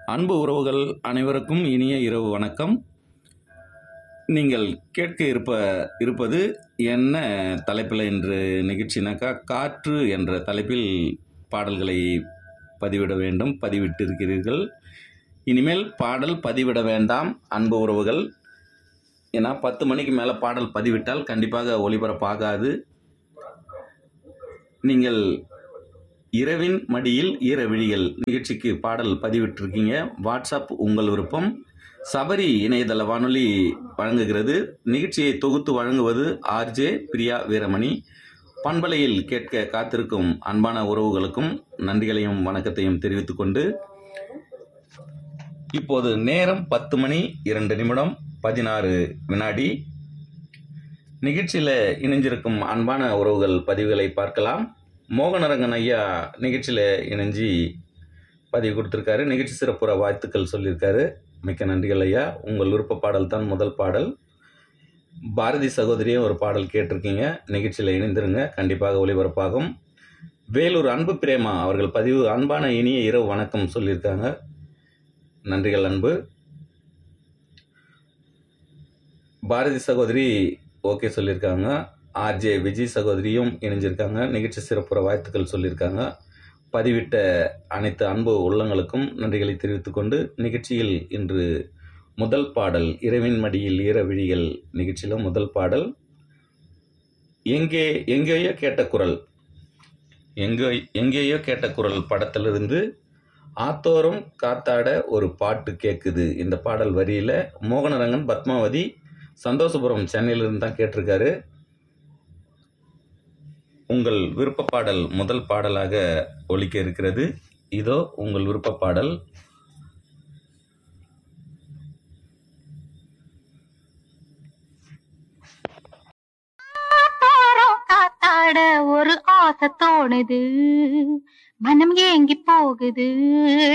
அன்பு உறவுகள் அனைவருக்கும் இனிய இரவு வணக்கம் நீங்கள் கேட்க இருப்ப இருப்பது என்ன தலைப்பில் என்று நிகழ்ச்சினாக்கா காற்று என்ற தலைப்பில் பாடல்களை பதிவிட வேண்டும் பதிவிட்டிருக்கிறீர்கள் இனிமேல் பாடல் பதிவிட வேண்டாம் அன்பு உறவுகள் ஏன்னா பத்து மணிக்கு மேலே பாடல் பதிவிட்டால் கண்டிப்பாக ஒளிபரப்பாகாது நீங்கள் இரவின் மடியில் ஈரவிழிகள் நிகழ்ச்சிக்கு பாடல் பதிவிட்டிருக்கீங்க வாட்ஸ்அப் உங்கள் விருப்பம் சபரி இணையதள வானொலி வழங்குகிறது நிகழ்ச்சியை தொகுத்து வழங்குவது ஆர்ஜே பிரியா வீரமணி பண்பலையில் கேட்க காத்திருக்கும் அன்பான உறவுகளுக்கும் நன்றிகளையும் வணக்கத்தையும் தெரிவித்துக்கொண்டு இப்போது நேரம் பத்து மணி இரண்டு நிமிடம் பதினாறு வினாடி நிகழ்ச்சியில் இணைஞ்சிருக்கும் அன்பான உறவுகள் பதிவுகளை பார்க்கலாம் மோகனரங்கன் ஐயா நிகழ்ச்சியில் இணைஞ்சி பதிவு கொடுத்துருக்காரு நிகழ்ச்சி சிறப்புற வாழ்த்துக்கள் சொல்லியிருக்காரு மிக்க நன்றிகள் ஐயா உங்கள் விருப்ப பாடல் தான் முதல் பாடல் பாரதி சகோதரியே ஒரு பாடல் கேட்டிருக்கீங்க நிகழ்ச்சியில் இணைந்திருங்க கண்டிப்பாக ஒளிபரப்பாகும் வேலூர் அன்பு பிரேமா அவர்கள் பதிவு அன்பான இனிய இரவு வணக்கம் சொல்லியிருக்காங்க நன்றிகள் அன்பு பாரதி சகோதரி ஓகே சொல்லியிருக்காங்க ஆர்ஜே விஜய் சகோதரியும் இணைஞ்சிருக்காங்க நிகழ்ச்சி சிறப்புற வாழ்த்துக்கள் சொல்லியிருக்காங்க பதிவிட்ட அனைத்து அன்பு உள்ளங்களுக்கும் நன்றிகளை தெரிவித்துக்கொண்டு நிகழ்ச்சியில் இன்று முதல் பாடல் இரவின் மடியில் ஈரவிழிகள் நிகழ்ச்சியில் முதல் பாடல் எங்கே எங்கேயோ கேட்ட குரல் எங்கோ எங்கேயோ கேட்ட குரல் படத்திலிருந்து ஆத்தோரம் காத்தாட ஒரு பாட்டு கேட்குது இந்த பாடல் வரியில் மோகனரங்கன் பத்மாவதி சந்தோஷபுரம் சென்னையிலிருந்து தான் கேட்டிருக்காரு உங்கள் விருப்ப பாடல் முதல் பாடலாக ஒலிக்க இருக்கிறது இதோ உங்கள் விருப்ப பாடல் காத்தாரம் காத்தாட ஒரு ஆசை தோணுது மனம் ஏங்கி போகுது